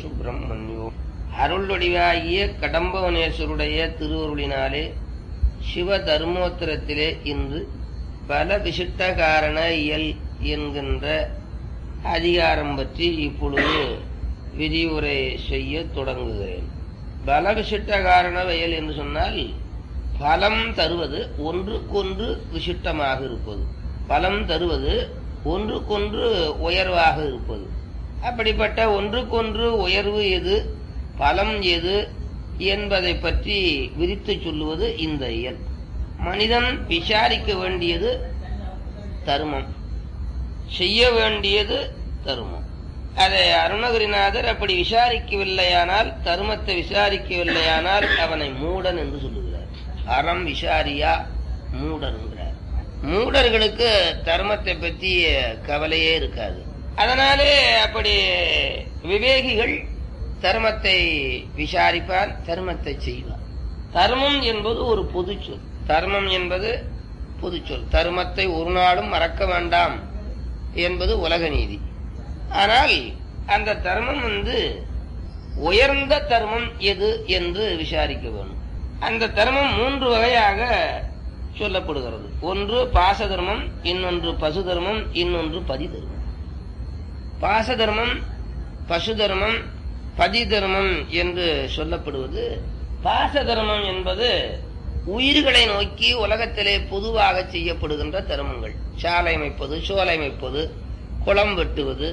சுப்பிரமணியோ அருள்வடிவாகிய கடம்பவனேஸ்வருடைய திருவருளினாலே சிவ தர்மோத்திரத்திலே இன்று பல விசிட்ட காரண இயல் என்கின்ற அதிகாரம் பற்றி இப்பொழுது விரிவுரை செய்ய தொடங்குகிறேன் பல விசிட்ட காரண வயல் என்று சொன்னால் பலம் தருவது ஒன்றுக்கொன்று விசிட்டமாக இருப்பது பலம் தருவது ஒன்றுக்கொன்று உயர்வாக இருப்பது அப்படிப்பட்ட ஒன்றுக்கொன்று உயர்வு எது பலம் எது என்பதை பற்றி விரித்து சொல்லுவது இந்த இயல் மனிதன் விசாரிக்க வேண்டியது தர்மம் செய்ய வேண்டியது தர்மம் அதை அருணகிரிநாதர் அப்படி விசாரிக்கவில்லையானால் தர்மத்தை விசாரிக்கவில்லையானால் அவனை மூடன் என்று சொல்லுகிறார் அறம் விசாரியா மூடன்கிறார் மூடர்களுக்கு தர்மத்தை பற்றி கவலையே இருக்காது அதனாலே அப்படி விவேகிகள் தர்மத்தை விசாரிப்பான் தர்மத்தை செய்வான் தர்மம் என்பது ஒரு பொது சொல் தர்மம் என்பது பொது சொல் தர்மத்தை ஒரு நாளும் மறக்க வேண்டாம் என்பது உலக நீதி ஆனால் அந்த தர்மம் வந்து உயர்ந்த தர்மம் எது என்று விசாரிக்க வேண்டும் அந்த தர்மம் மூன்று வகையாக சொல்லப்படுகிறது ஒன்று பாச தர்மம் இன்னொன்று பசு தர்மம் இன்னொன்று பதி தர்மம் பாச தர்மம் பசு தர்மம் பதி தர்மம் என்று சொல்லப்படுவது பாச தர்மம் என்பது உயிர்களை நோக்கி உலகத்திலே பொதுவாக செய்யப்படுகின்ற தர்மங்கள் சாலை அமைப்பது சோலை அமைப்பது குளம் வெட்டுவது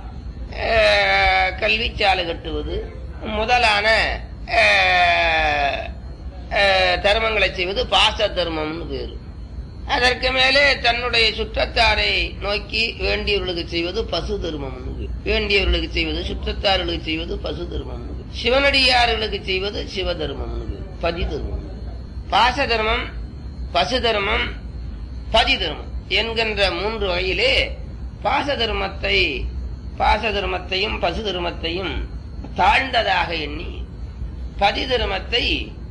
கல்வி சாலை கட்டுவது முதலான தர்மங்களை செய்வது பாச தர்மம்னு பேரு அதற்கு மேலே தன்னுடைய சுற்றத்தாரை நோக்கி வேண்டியவர்களுக்கு செய்வது பசு தர்மம்னு பேரு வேண்டியவர்களுக்கு செய்வது சுற்றத்தார்களுக்கு செய்வது பசு தர்மம் சிவனடியார்களுக்கு செய்வது சிவ தர்மம்னு பேரு பதி தர்மம் பாச தர்மம் பசு தர்மம் பதி தர்மம் என்கின்ற மூன்று வகையிலே பாச தர்மத்தை பாச தர்மத்தையும் பசு தர்மத்தையும் தாழ்ந்ததாக எண்ணி பதி தர்மத்தை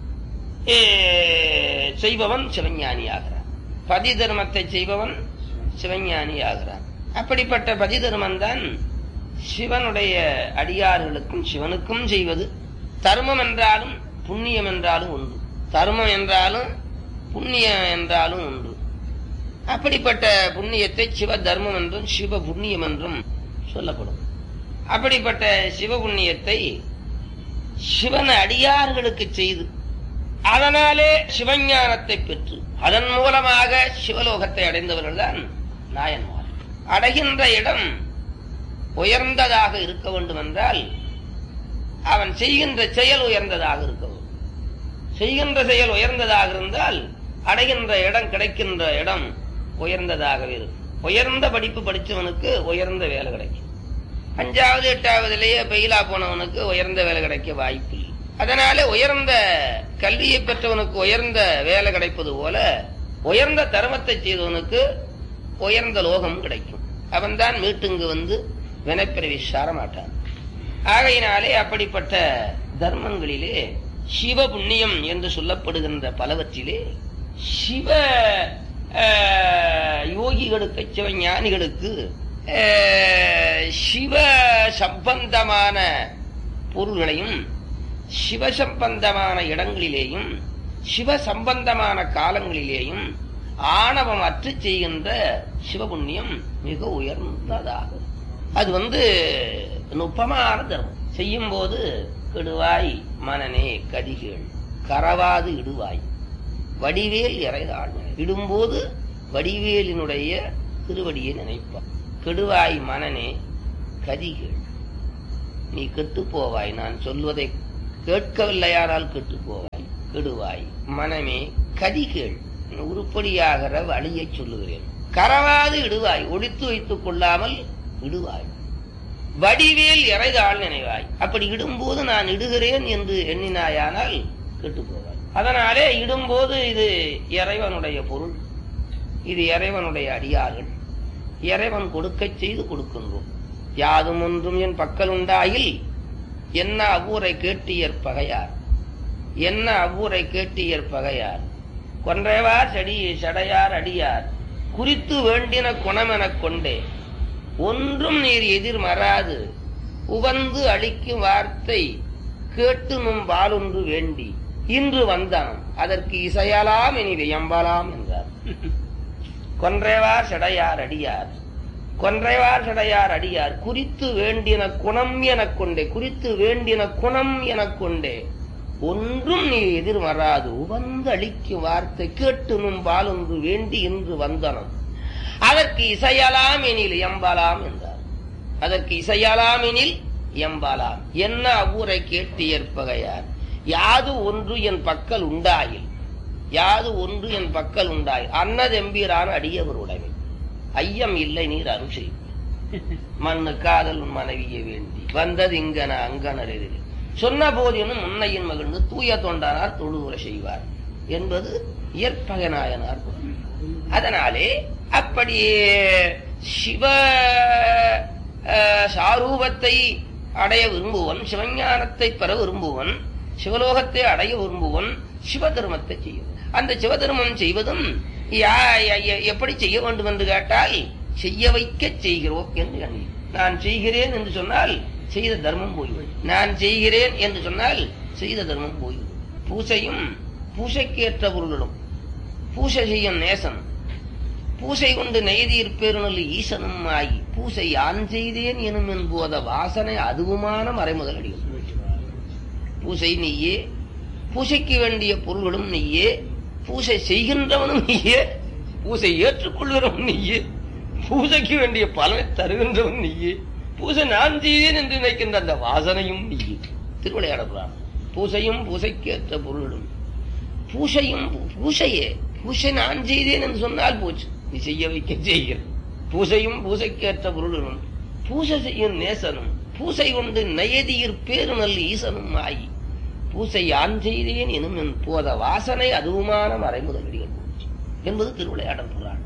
செய்பவன் சிவஞானி ஆகிறான் பதி தர்மத்தை செய்பவன் சிவஞானி ஆகிறான் அப்படிப்பட்ட பதி தர்மம் தான் சிவனுடைய அடியார்களுக்கும் சிவனுக்கும் செய்வது தர்மம் என்றாலும் புண்ணியம் என்றாலும் உண்டு தர்மம் என்றாலும் புண்ணியம் என்றாலும் உண்டு அப்படிப்பட்ட புண்ணியத்தை சிவ தர்மம் என்றும் சிவ புண்ணியம் என்றும் சொல்லப்படும் அப்படிப்பட்ட சிவ புண்ணியத்தை சிவன் அடியார்களுக்கு செய்து அதனாலே சிவஞானத்தை பெற்று அதன் மூலமாக சிவலோகத்தை அடைந்தவர்கள் தான் நாயன்மார் அடைகின்ற இடம் உயர்ந்ததாக இருக்க வேண்டும் என்றால் அவன் செய்கின்ற செயல் உயர்ந்ததாக இருக்க வேண்டும் செய்கின்ற செயல் உயர்ந்ததாக இருந்தால் அடைகின்ற இடம் கிடைக்கின்ற இடம் உயர்ந்ததாகவே இருக்கும் உயர்ந்த படிப்பு படிச்சவனுக்கு உயர்ந்த வேலை கிடைக்கும் அஞ்சாவது எட்டாவதுலேயே பெயிலா போனவனுக்கு உயர்ந்த வேலை கிடைக்க வாய்ப்பு இல்லை அதனால உயர்ந்த கல்வியை பெற்றவனுக்கு உயர்ந்த வேலை கிடைப்பது போல உயர்ந்த தர்மத்தை செய்தவனுக்கு உயர்ந்த லோகம் கிடைக்கும் அவன்தான் வீட்டுங்கு வந்து வினைப்பிறவி சார மாட்டான் ஆகையினாலே அப்படிப்பட்ட தர்மங்களிலே சிவ புண்ணியம் என்று சொல்லப்படுகின்ற பலவற்றிலே சிவ யோகிகளுக்கு சிவ ஞானிகளுக்கு சிவ சம்பந்தமான பொருள்களையும் சிவ சம்பந்தமான இடங்களிலேயும் சிவ சம்பந்தமான காலங்களிலேயும் ஆணவம் அற்று செய்கின்ற சிவபுண்ணியம் மிக உயர்ந்ததாகும் அது வந்து நுட்பமான தர்மம் செய்யும் போது கெடுவாய் மனநே கதிகள் கரவாது இடுவாய் வடிவேல் இறைதாள் இடும்போது வடிவேலினுடைய திருவடியை நினைப்பான் கெடுவாய் மனநே கதிகள் நீ கெட்டு போவாய் நான் சொல்வதை கேட்கவில்லையானால் கெட்டு போவாய் கெடுவாய் மனமே கதிகள் உருப்படியாகிற வழியை சொல்லுகிறேன் கரவாது இடுவாய் ஒழித்து வைத்துக் கொள்ளாமல் இடுவாய் வடிவேல் இறைதாள் நினைவாய் அப்படி இடும்போது நான் இடுகிறேன் என்று எண்ணினாயானால் கெட்டு போவாய் அதனாலே இடும்போது இது இறைவனுடைய பொருள் இது இறைவனுடைய அடியார்கள் இறைவன் கொடுக்க செய்து கொடுக்கின்றோம் யாதும் ஒன்றும் என் பக்கல் உண்டாயில் என்ன அவ்வூரை கேட்டியற் பகையார் என்ன அவ்வூரை கேட்டியற் பகையார் கொன்றைவார் செடி சடையார் அடியார் குறித்து வேண்டின குணமெனக் கொண்டே ஒன்றும் நீர் எதிர் மறாது உவந்து அளிக்கும் வார்த்தை கேட்டு நும் பாலொன்று வேண்டி இன்று வந்தான் அதற்கு இசையலாம் இனி வியம்பலாம் என்றார் கொன்றைவார் செடையார் அடியார் கொன்றைவார் செடையார் அடியார் குறித்து வேண்டின குணம் எனக் கொண்டே குறித்து வேண்டின குணம் எனக் கொண்டே ஒன்றும் நீ எதிர் வராது உவந்து அளிக்கும் வார்த்தை கேட்டு நும் பாலொன்று வேண்டி இன்று வந்தனம் அதற்கு இசையலாம் எனில் எம்பலாம் என்றார் அதற்கு இசையலாம் எனில் எம்பலாம் என்ன அவ்வூரை கேட்டு ஏற்பகையார் யாது ஒன்று என் பக்கல் உண்டாயில் யாது ஒன்று என் பக்கல் உண்டாயில் அன்னதெம்பீரான அடியவர் உடைமை ஐயம் இல்லை நீர் அருள் செய்யும் மண்ணு காதல் உன் மனைவியை வேண்டி வந்தது இங்கன அங்கனர் எதிரில் சொன்ன போதினும் முன்னையின் மகிழ்ந்து தூய தொண்டானார் தொழுவுரை செய்வார் என்பது இயற்பகநாயனார் குரல். அதனாலே அப்படியே சிவ அஹ், சாரூபத்தை அடைய விரும்புவன் சிவஞானத்தை பெற விரும்புவன் சிவலோகத்தை அடைய விரும்புவன் சிவதர்மத்தை செய்யும் அந்த சிவதர்மம் செய்வதும் யா- ய- ய- எப்படி செய்ய வேண்டும் என்று கேட்டால் செய்ய வைக்க செய்கிறோம் என்று எண்ணி நான் செய்கிறேன் என்று சொன்னால் செய்த தர்மம் போய்விடும் நான் செய்கிறேன் என்று சொன்னால் செய்த தர்மம் போய்விடும் பூசையும் பூசைக்கேற்ற பொருளும் பூசை செய்யும் நேசன் பூசை கொண்டு நெய்தீர் பெருநல் ஈசனும் ஆகி பூசை யான் செய்தேன் எனும் என்போத வாசனை அதுவுமான மறைமுதல் அடியும் பூசை நீயே பூசைக்கு வேண்டிய பொருள்களும் நீயே பூசை செய்கின்றவனும் நீயே பூசை ஏற்றுக்கொள்கிறவன் நீயே பூசைக்கு வேண்டிய பலனை தருகின்றவன் நீயே பூசை நான் செய்தேன் என்று நினைக்கின்ற அந்த வாசனையும் நீயே திருவிளையாடலாம் பூசையும் பூசைக்கேற்ற பொருள்களும் பூசையும் பூசையே பூசை நான் செய்தேன் என்று சொன்னால் போச்சு நீ செய்ய வைக்க செய்கிற பூசையும் பூசைக்கேற்ற பொருளும் பூசை செய்யும் நேசனும் பூசை கொண்டு நயதியிற் பேருநல் ஈசனும் ஆகி பூசை யான் செய்தேன் எனும் என் போத வாசனை அதுவுமான மறைமுதலடிகள் போச்சு என்பது திருவிளையாடல் புராணம்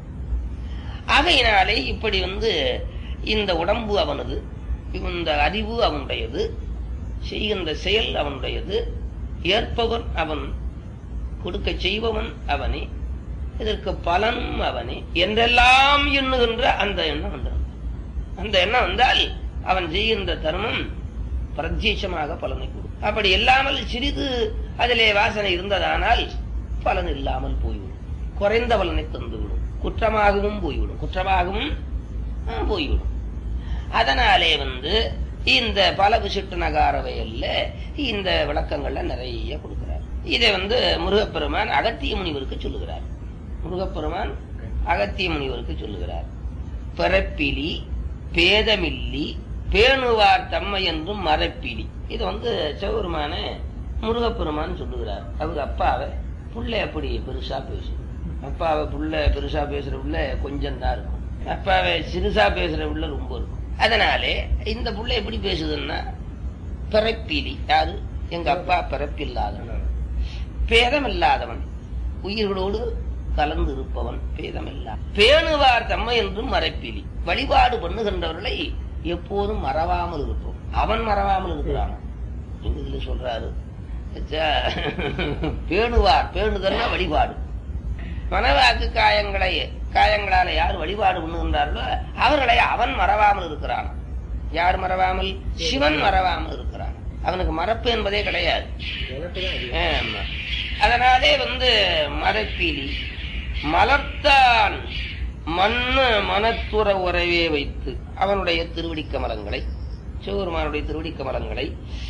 ஆகையினாலே இப்படி வந்து இந்த உடம்பு அவனது இந்த அறிவு அவனுடையது செய்கின்ற செயல் அவனுடையது ஏற்பவன் அவன் கொடுக்க செய்பவன் அவனே இதற்கு பலனும் அவனே என்றெல்லாம் எண்ணுகின்ற அந்த எண்ணம் வந்துடும் அந்த எண்ணம் வந்தால் அவன் செய்கின்ற தர்மம் பிரத்யட்சமாக பலனை கொடுக்கும் அப்படி இல்லாமல் சிறிது அதிலே வாசனை இருந்ததானால் பலன் இல்லாமல் போய்விடும் குறைந்த பலனை தந்துவிடும் குற்றமாகவும் போய்விடும் குற்றமாகவும் ஆ, போய்விடும் அதனாலே வந்து இந்த பல விசிட்டு நகாரவையல்ல இந்த விளக்கங்கள்ல நிறைய கொடுக்கிறார் இதை வந்து முருகப்பெருமான் அகத்திய முனிவருக்கு சொல்லுகிறார் முருகப்பெருமான் அகத்திய முனிவருக்கு சொல்லுகிறார் பிறப்பிலி பேதமில்லி பேணுவார் தம்மை என்றும் மரப்பிலி இது வந்து சிவபெருமான முருகப்பெருமான் சொல்லுகிறார் அவங்க அப்பாவை புள்ள அப்படி பெருசா பேசும் அப்பாவை புள்ள பெருசா பேசுற புள்ள கொஞ்சம் தான் இருக்கும் அப்பாவை சிறுசா பேசுற புள்ள ரொம்ப இருக்கும் அதனாலே இந்த புள்ள எப்படி பேசுதுன்னா பிறப்பிலி யாரு எங்க அப்பா பிறப்பில்லாதவன் பேதமில்லாதவன் உயிர்களோடு கலந்து இருப்பவன் பேதமில்லா பேணுவார் தம்மை என்றும் மறைப்பிலி வழிபாடு பண்ணுகின்றவர்களை எப்போதும் மறவாமல் இருப்போம் அவன் மறவாமல் இருக்கிறான் எங்க இதுல சொல்றாரு ச- பேணுவார் பேணுதல்னா வழிபாடு மனவாக்கு காயங்களை காயங்களால யார் வழிபாடு பண்ணுகின்றார்களோ அவர்களை அவன் மறவாமல் இருக்கிறான் யார் மறவாமல் சிவன் மறவாமல் இருக்கிறான் அவனுக்கு மறப்பு என்பதே கிடையாது ஆமா. அதனாலே வந்து மரப்பிலி மலர்த்தான் மண்ணு மனத்துற உறவே வைத்து அவனுடைய திருவடிக்க மலங்களை சிவபெருமானுடைய திருவடிக்க மலங்களை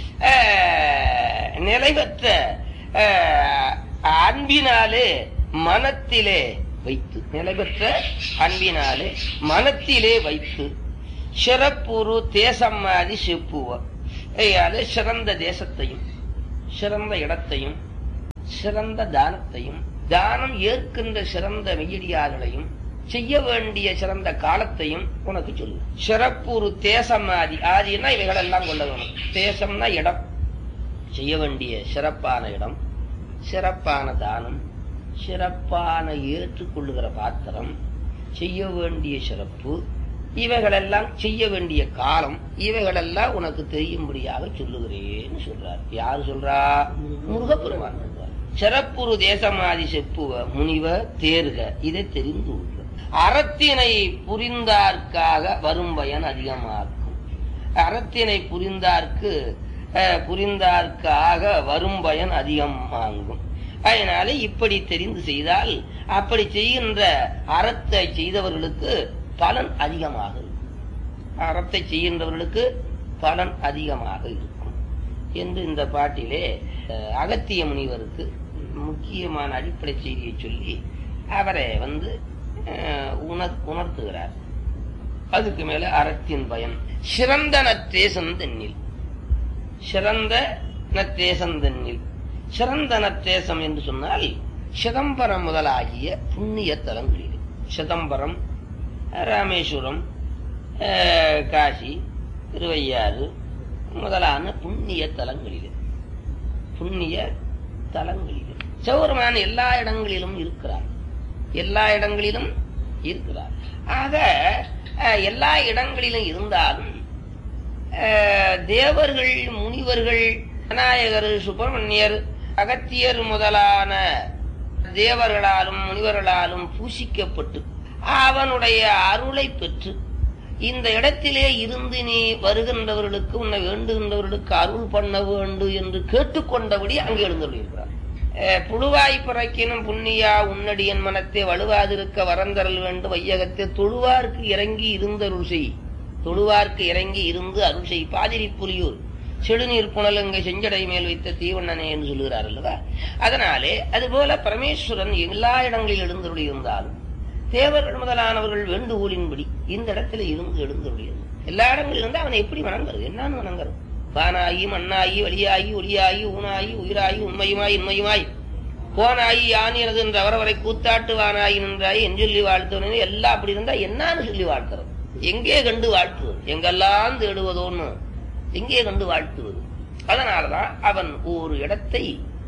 ஆஹ், நிலைபெற்ற ஆஹ், அன்பினாலே மனத்திலே வைத்து நிலைபெற்ற அன்பினாலே மனத்திலே வைத்து சிறப்புரு தேசம்மாதி செப்புவ அது சிறந்த தேசத்தையும் சிறந்த இடத்தையும் சிறந்த தானத்தையும் தானம் ஏற்கின்ற சிறந்த மெய்யடியார்களையும் செய்ய வேண்டிய சிறந்த காலத்தையும் உனக்கு சொல்லு சிறப்புறு தேசம் ஆதி ஆதினா இவைகளெல்லாம் கொள்ள வேணும் தேசம்னா இடம் செய்ய வேண்டிய சிறப்பான இடம் சிறப்பான தானம் சிறப்பான ஏற்றுக்கொள்ளுகிற பாத்திரம் செய்ய வேண்டிய சிறப்பு இவைகளெல்லாம் செய்ய வேண்டிய காலம் இவைகளெல்லாம் உனக்கு தெரியும்படியாக சொல்லுகிறேன்னு சொல்றார் யாரு சொல்றா முருகப்பெருமான் சொல்றார் சிறப்புறு தேசமாதி செப்புவ முனிவ தேர்க இதை தெரிந்து கொள்க அறத்தினை புரிந்தார்க்காக வரும் பயன் அதிகமாக்கும் அறத்தினை புரிந்தார்க்கு அஹ், புரிந்தார்க்காக வரும் பயன் அதிகம் வாங்கும் அதனால இப்படி தெரிந்து செய்தால் அப்படி செய்கின்ற அறத்தை செய்தவர்களுக்கு பலன் அதிகமாக இருக்கும் அறத்தை செய்கின்றவர்களுக்கு பலன் அதிகமாக இருக்கும் என்று இந்த பாட்டிலே அஹ், அகத்திய முனிவருக்கு முக்கியமான அடிப்படை செய்தியை சொல்லி அவரை வந்து அஹ், உணர் உணர்த்துகிறார் அதுக்கு மேல அறத்தின் பயன் சிறந்த நத்தேசந்தென்னில் சிறந்த நத்தேசந்தென்னில் சிறந்த நத்தேசம் என்று சொன்னால் சிதம்பரம் முதலாகிய புண்ணிய தலங்களில் சிதம்பரம் ராமேஸ்வரம் அஹ், காசி திருவையாறு முதலான புண்ணிய தலங்களில் புண்ணிய தலங்களில் சிவபெருமான் எல்லா இடங்களிலும் இருக்கிறார் எல்லா இடங்களிலும் இருக்கிறார் ஆக அஹ், எல்லா இடங்களிலும் இருந்தாலும் அஹ், தேவர்கள் முனிவர்கள் விநாயகர் சுப்பிரமணியர் அகத்தியர் முதலான தேவர்களாலும் முனிவர்களாலும் பூசிக்கப்பட்டு அவனுடைய அருளை பெற்று இந்த இடத்திலே இருந்து நீ வருகின்றவர்களுக்கு உன்னை வேண்டுகின்றவர்களுக்கு அருள் பண்ண வேண்டும் என்று கேட்டுக்கொண்டபடி அங்கே எழுந்துள்ளார் புழுவாய் பிறக்கினும் புண்ணியா உன்னடியன் மனத்தை வலுவாதிருக்க வரந்தரல் வேண்டும் வையகத்தை தொழுவார்க்கு இறங்கி இருந்தருள் செய் தொழுவார்க்கு இறங்கி இருந்து அருள் செய் பாதிரி புலியூர் செடுநீர் புனலங்கை செஞ்சடை மேல் வைத்த தீவண்ணனே என்று சொல்லுகிறார் அல்லவா அதனாலே அதுபோல பரமேஸ்வரன் எல்லா இடங்களில் எழுந்தருளி இருந்தாலும் தேவர்கள் முதலானவர்கள் வேண்டுகோளின்படி இந்த இடத்துல இருந்து எழுந்தருளியது எல்லா இடங்களில் இருந்து அவனை எப்படி வணங்குறது என்னன்னு வணங்குறது வானாயி மண்ணாயி வழியாயி ஒளியாயி ஊனாயி உயிராயி உண்மையுமாய் இன்மையுமாய் போனாயி யானியனது என்று அவரவரை கூத்தாட்டு வானாயி நின்றாய் என் சொல்லி வாழ்த்தவனே எல்லாம் அப்படி இருந்தா என்னன்னு சொல்லி வாழ்த்துறது எங்கே கண்டு வாழ்த்துவது எங்கெல்லாம் தேடுவதோன்னு எங்கே கண்டு வாழ்த்துவது அதனாலதான் அவன் ஒரு இடத்தை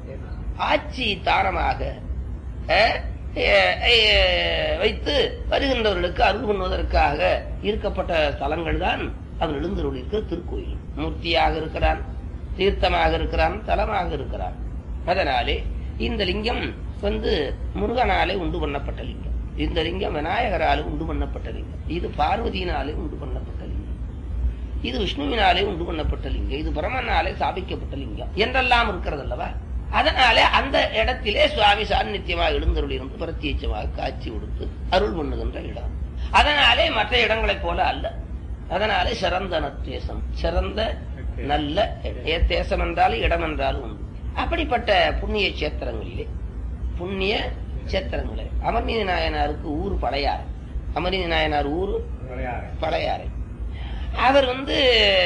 ஆட்சி தாரமாக அஹ், அஹ், அஹ், வைத்து வருகின்றவர்களுக்கு அருள் பண்ணுவதற்காக இருக்கப்பட்ட தலங்கள் தான் அவன் எழுந்தருளிருக்கிற திருக்கோயில் மூர்த்தியாக இருக்கிறான் தீர்த்தமாக இருக்கிறான் தலமாக இருக்கிறான் அதனாலே இந்த லிங்கம் வந்து முருகனாலே உண்டு பண்ணப்பட்ட லிங்கம் இந்த லிங்கம் விநாயகராலே உண்டு பண்ணப்பட்ட லிங்கம் இது பார்வதியினாலே உண்டு பண்ணப்பட்ட லிங்கம் இது விஷ்ணுவினாலே உண்டு பண்ணப்பட்ட லிங்கம் இது பிரமனாலே ஸ்தாபிக்கப்பட்ட லிங்கம் என்றெல்லாம் இருக்கிறது அல்லவா அதனாலே அந்த இடத்திலே சுவாமி சாநித்தியமாக எழுந்தருள் இருந்து பிரத்யட்சமாக காட்சி கொடுத்து அருள் பண்ணுகின்ற இடம் அதனாலே மற்ற இடங்களைப் போல அல்ல அதனாலே சிறந்த நத்தேசம் சிறந்த நல்ல இடம். ஏ தேசம் என்றாலும் இடம் என்றாலும் உண்டு அப்படிப்பட்ட புண்ணிய கஷேத்திரங்களிலே புண்ணிய கஷேத்திரங்களே அமர்நீதி நாயனாருக்கு ஊர் பழையாறு அமர்நீதி நாயனார் ஊர் பழையாறை அவர் வந்து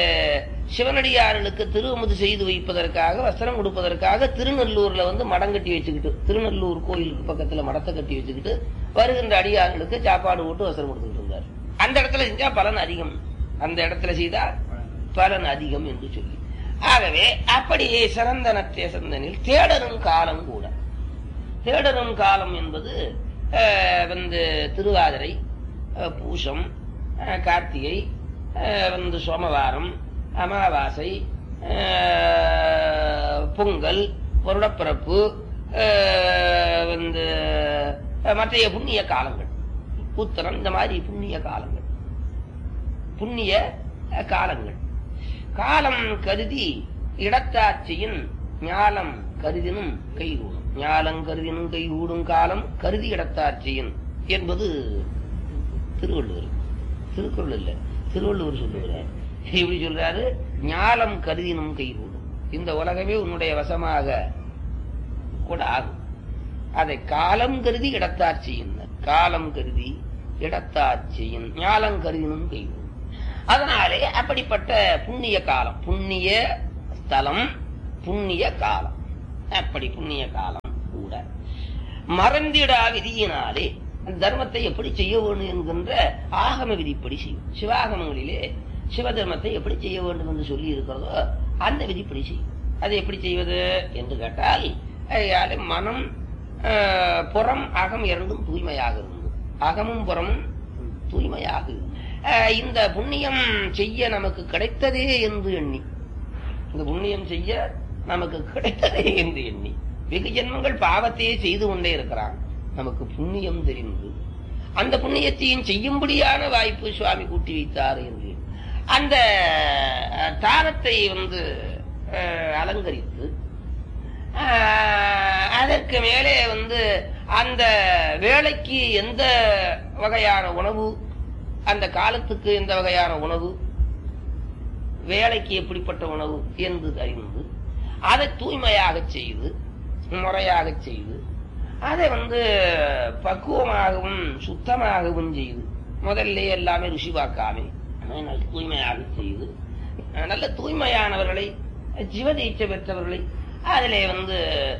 சிவனடியார்களுக்கு திருவமுது செய்து வைப்பதற்காக வஸ்திரம் கொடுப்பதற்காக திருநெல்லூர்ல வந்து மடம் கட்டி வச்சுக்கிட்டு திருநெல்லூர் கோயிலுக்கு பக்கத்துல மடத்தை கட்டி வச்சுக்கிட்டு வருகின்ற அடியார்களுக்கு சாப்பாடு போட்டு வஸ்திரம் கொடுத்துக்கிட்டு இருந்தார் அந்த இடத்துல செஞ்சா பலன் அதிகம் அந்த இடத்துல செய்தா பலன் அதிகம் என்று சொல்லி ஆகவே அப்படி சிறந்த நத்தேசந்தனில் தேடரும் காலம் கூட தேடரும் காலம் என்பது அஹ், வந்து திருவாதிரை அஹ், பூசம் அஹ், கார்த்திகை அஹ், வந்து சோமவாரம் அமாவாசை அஹ், பொங்கல் வருடப்பிறப்பு அஹ், வந்து அஹ், மற்றைய புண்ணிய காலங்கள் உத்தரம் இந்த மாதிரி புண்ணிய காலங்கள் புண்ணிய அஹ், காலங்கள் காலம் கருதி இடத்தாட்சியின் ஞாலம் கருதினும் கைகூடும் ஞாலம் கருதினும் கைகூடும் காலம் கருதி இடத்தாட்சியின் என்பது திருவள்ளுவர் திருக்குறள் இல்ல திருவள்ளுவர் சொல்லுகிறார் இப்படி சொல்றாரு ஞாலம் கருதினும் கைகூடும் இந்த உலகமே உன்னுடைய வசமாக கூட ஆகும் அதை காலம் கருதி இடத்தாட்சியின் காலம் கருதி இடத்தாட்சியின் ஞாலம் கருதினும் கைகூடும் அதனாலே அப்படிப்பட்ட புண்ணிய காலம் புண்ணிய ஸ்தலம் புண்ணிய காலம் அப்படி புண்ணிய காலம் கூட மறந்திடா விதியினாலே அந்த தர்மத்தை எப்படி செய்ய வேண்டும் என்கின்ற ஆகம விதிப்படி செய்யும் சிவாகமங்களிலே சிவ தர்மத்தை எப்படி செய்ய வேண்டும் என்று சொல்லி இருக்கிறதோ அந்த விதிப்படி செய்யும் அதை எப்படி செய்வது என்று கேட்டால் அதையாலே மனம் ஆஹ், புறம் அகம் இரண்டும் தூய்மையாக இருந்தது அகமும் புறமும் தூய்மையாக இருந்து. ஆஹ், இந்த புண்ணியம் செய்ய நமக்கு கிடைத்ததே என்று எண்ணி இந்த புண்ணியம் செய்ய நமக்கு கிடைத்ததே என்று எண்ணி வெகு ஜென்மங்கள் பாவத்தையே செய்து கொண்டே இருக்கிறான் நமக்கு புண்ணியம் தெரிந்து அந்த புண்ணியத்தையும் செய்யும்படியான வாய்ப்பு சுவாமி கூட்டி வைத்தார் என்று அந்த அஹ், தானத்தை வந்து அஹ், அலங்கரித்து அஹ், அதற்கு மேலே வந்து அந்த வேலைக்கு எந்த வகையான உணவு அந்த காலத்துக்கு எந்த வகையான உணவு வேலைக்கு எப்படிப்பட்ட உணவு என்று அறிந்து அதை தூய்மையாக செய்து முறையாக செய்து அதை வந்து பக்குவமாகவும் சுத்தமாகவும் செய்து முதல்ல எல்லாமே ருசி பார்க்காம நல்ல தூய்மையாக செய்து நல்ல தூய்மையானவர்களை ஜீவதீட்சை பெற்றவர்களை அதிலே வந்து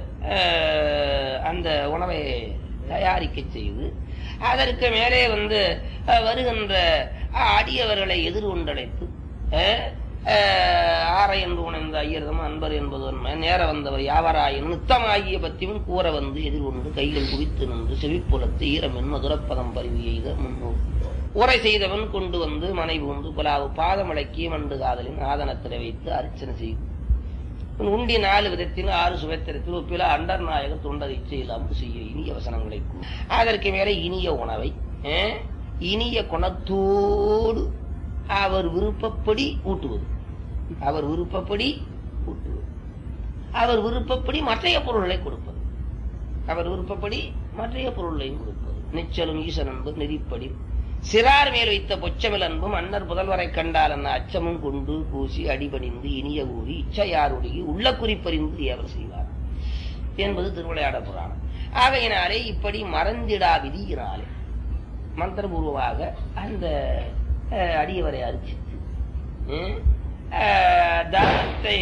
அஹ், அந்த உணவை தயாரிக்க செய்து அதற்கு மேலே வந்து அஹ், வருகின்ற அஹ், அடியவர்களை எதிர்கொண்டழைத்து அஹ், அஹ், ஆரை என்று உணர்ந்த ஐயர்தம் அன்பர் என்பது உண்மை நேர வந்தவர் யாவராயின் நித்தமாகிய பத்தியும் கூற வந்து எதிர்கொண்டு கைகள் குவித்து நின்று செவிப்புலத்து ஈரமென் மதுரப்பதம் பரிவு எய்த முன்னோக்கி உரை செய்தவன் கொண்டு வந்து மனை பூந்து புலாவு பாதமடக்கி மண்டு காதலின் ஆதனத்தில வைத்து அர்ச்சனை செய்து உண்டி நாலு விதத்தில் ஆறு சுவைத்திரத்தில் ஒப்பில அண்டர் நாயக தொண்டர் இச்சையில்லாமல் செய்ய இனிய வசனங்களை கூறு. அதற்கு மேலே இனிய உணவை அஹ், இனிய குணத்தோடு அவர் விருப்பப்படி ஊட்டுவது அவர் விருப்பப்படி ஊட்டுவது அவர் விருப்பப்படி மற்றைய பொருள்களை கொடுப்பது அவர் விருப்பப்படி மற்றைய பொருளையும் கொடுப்பது நிச்சலும் ஈசன் அன்பு நெறிப்படி சிறார் மேல் வைத்த பொச்சமில் அன்பும் அன்னர் புதல்வரை கண்டால் அன்ன அச்சமும் கொண்டு பூசி அடிபணிந்து இனிய கூறி இச்சையாருடைய உள்ள குறிப்பறிந்து ஏவல் செய்வார் என்பது திருவிளையாட புராணம் ஆகையினாலே இப்படி மறந்திடா விதியினாலே மந்திரபூர்வமாக அந்த அஹ், அடியவரை அரிச்சித்து ம், அஹ், தானத்தை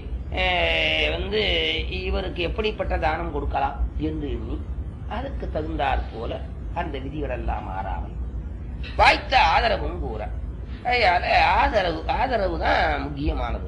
அஹ், வந்து இவருக்கு எப்படிப்பட்ட தானம் கொடுக்கலாம் என்று எண்ணி அதுக்கு தகுந்தாற் போல அந்த விதிகள் எல்லாம் மாறாமல் வாய்த்த ஆதரவும் கூற அதனால ஆதரவு ஆதரவு தான் முக்கியமானது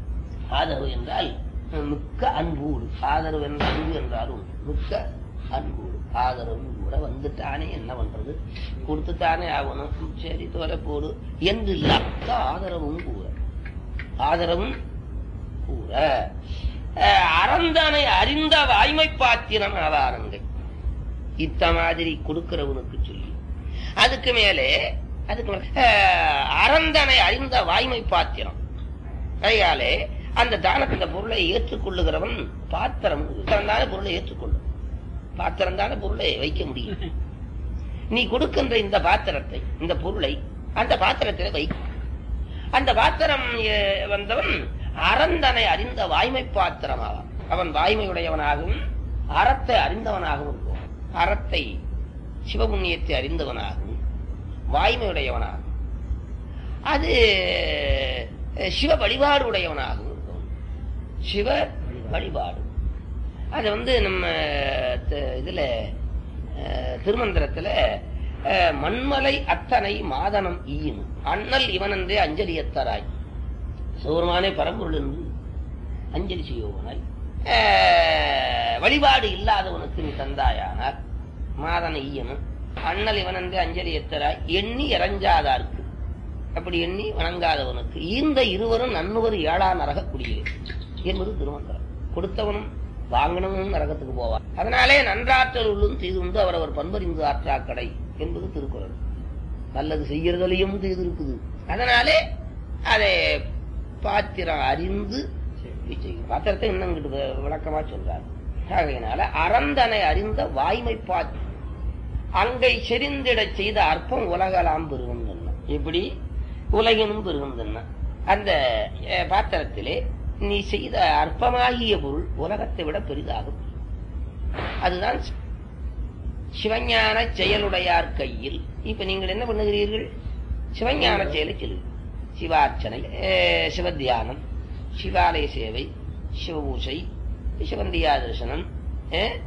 ஆதரவு என்றால் மிக்க அன்போடு ஆதரவு என்ற அன்பு என்றாலும் மிக்க அன்போடு ஆதரவு கூட வந்துட்டானே என்ன பண்றது கொடுத்துட்டானே ஆகணும் சரி தோலை போடு என்று இல்லாத ஆதரவும் கூற ஆதரவும் கூற அஹ், அறந்தானை அறிந்த வாய்மை பாத்திரம் ஆதாரங்கள் இத்த மாதிரி கொடுக்கிறவனுக்கு சொல்லி அதுக்கு மேலே அதுக்கு மேலே அஹ், அறந்தனை அறிந்த வாய்மை பாத்திரம் கையாலே அந்த தானத்தின் பொருளை ஏற்றுக்கொள்ளுகிறவன் பாத்திரம் தானே பொருளை ஏற்றுக்கொள்ளும் பாத்திரம் தானே பொருளை வைக்க முடியும் நீ கொடுக்கின்ற இந்த பாத்திரத்தை இந்த பொருளை அந்த பாத்திரத்தில் வை அந்த பாத்திரம் அஹ், வந்தவன் அறந்தனை அறிந்த வாய்மை பாத்திரமாவான் அவன் வாய்மையுடையவனாகவும் அறத்தை அறிந்தவனாகவும் இருக்கும் அறத்தை சிவபுண்ணியத்தை அறிந்தவனாகவும் வாய்மையுடையவனாகவும் அது அஹ், சிவ வழிபாடு உடையவனாகவும் இருக்கும் சிவ வழிபாடு அது வந்து நம்ம த- இதுல அஹ், திருமந்திரத்துல அஹ், மண்மலை அத்தனை மாதனம் ஈயும் அண்ணல் இவனன்றே அஞ்சலி எத்தராய் சௌரமானே பரம்பொருள் என்று அஞ்சலி செய்வோனாய் அஹ், வழிபாடு இல்லாதவனுக்கு நீ தந்தாயானார் மாதன ஈயனும் அண்ணல் இவனன்றே அஞ்சலி எத்தராய் எண்ணி இறஞ்சாதார்க்கு அப்படி எண்ணி வணங்காதவனுக்கு ஈந்த இருவரும் நன்னுவர் ஏழா நரக குடியே என்பது திருமந்திரம் கொடுத்தவனும் வாங்கினவனும் நரகத்துக்கு போவார் அதனாலே நன்றாற்றல் உள்ளும் தீதுண்டு அவரவர் பண்பறிந்து ஆற்றாக்கடை என்பது திருக்குறள் நல்லது செய்யறதுலயும் தீது இருக்குது அதனாலே அதை பாத்திரம் அறிந்து செய்யும் பாத்திரத்தை இன்னும் இங்கிட்டு வி- விளக்கமா சொல்றாரு ஆகையினால அறந்தனை அறிந்த வாய்மை பாத்திரம் அங்கை செறிந்திடச் செய்த அற்பம் உலகலாம் பெருகுந்தன எப்படி உலகினும் பெருகுந்தன அந்த அஹ், பாத்திரத்திலே நீ செய்த அற்பமாகிய பொருள் உலகத்தை விட பெரிதாகும் அதுதான் சி- சிவஞான செயலுடையார் கையில் இப்ப நீங்கள் என்ன பண்ணுகிறீர்கள் சிவஞான செயலை செல்லுங்கள் சிவார்ச்சனை அஹ், சிவத்தியானம் சிவாலய சேவை சிவபூசை சிவந்தியா தரிசனம் அஹ்,